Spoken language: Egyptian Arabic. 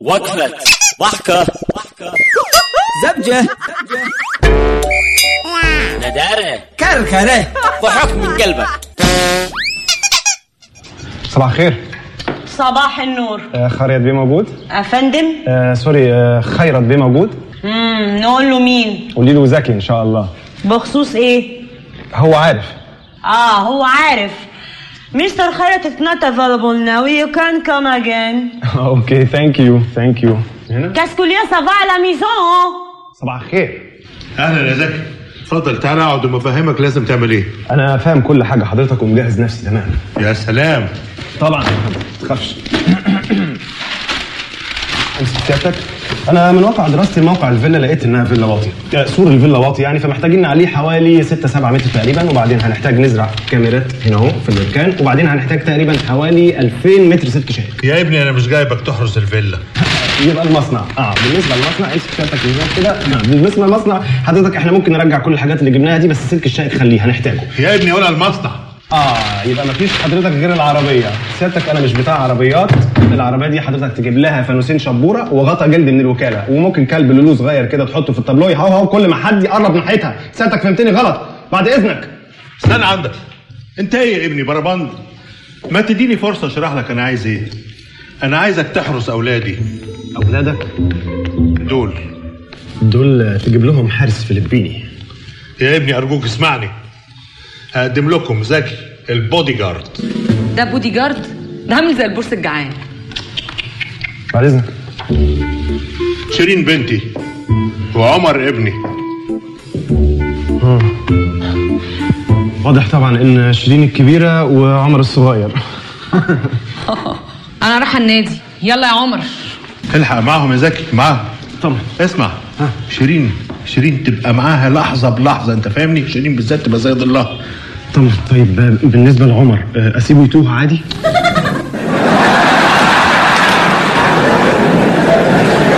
وقفة ضحكة زبجة ندارة كركرة ضحك من قلبك صباح الخير صباح النور آه، خيرت بيه موجود افندم آه سوري آه خيرت بيه موجود امم نقول له مين قولي له زكي ان شاء الله بخصوص ايه هو عارف اه هو عارف Mr. Khairat is not available now. You can come again. اوكي ثانك يو ثانك يو هنا Qu'est-ce qu'il y a, ça va à la maison? صباح الخير اهلا يا زكي اتفضل تعالى اقعد ومفهمك لازم تعمل ايه انا فاهم كل حاجه حضرتك ومجهز نفسي تمام يا سلام طبعا ما تخافش امسك سيادتك انا من واقع دراستي موقع الفيلا لقيت انها فيلا واطيه آه، سور الفيلا واطي يعني فمحتاجين نعليه حوالي 6 7 متر تقريبا وبعدين هنحتاج نزرع كاميرات هنا اهو في الاركان وبعدين هنحتاج تقريبا حوالي 2000 متر سلك شائك يا ابني انا مش جايبك تحرس الفيلا يبقى المصنع اه بالنسبه للمصنع امسك سيادتك بالظبط كده آه، بالنسبه للمصنع حضرتك احنا ممكن نرجع كل الحاجات اللي جبناها دي بس السلك الشائك خليه هنحتاجه يا ابني ولا المصنع اه يبقى مفيش حضرتك غير العربيه سيادتك انا مش بتاع عربيات العربيه دي حضرتك تجيب لها فانوسين شبوره وغطا جلد من الوكاله وممكن كلب لولو صغير كده تحطه في الطابلو يهوهو هو كل ما حد يقرب ناحيتها سيادتك فهمتني غلط بعد اذنك استنى عندك انت ايه يا ابني بربند ما تديني فرصه اشرح لك انا عايز ايه انا عايزك تحرس اولادي اولادك دول دول تجيب لهم حارس فلبيني يا ابني ارجوك اسمعني هقدم لكم زكي البودي جارد ده بودي جارد ده عامل زي البورس الجعان بعد اذنك شيرين بنتي وعمر ابني واضح طبعا ان شيرين الكبيره وعمر الصغير انا رايحه النادي يلا يا عمر الحق معاهم يا زكي معاهم طبعا اسمع شيرين شيرين تبقى معاها لحظه بلحظه انت فاهمني شيرين بالذات تبقى زي ضلها طبعا طيب بالنسبه لعمر آه، اسيبه يتوه عادي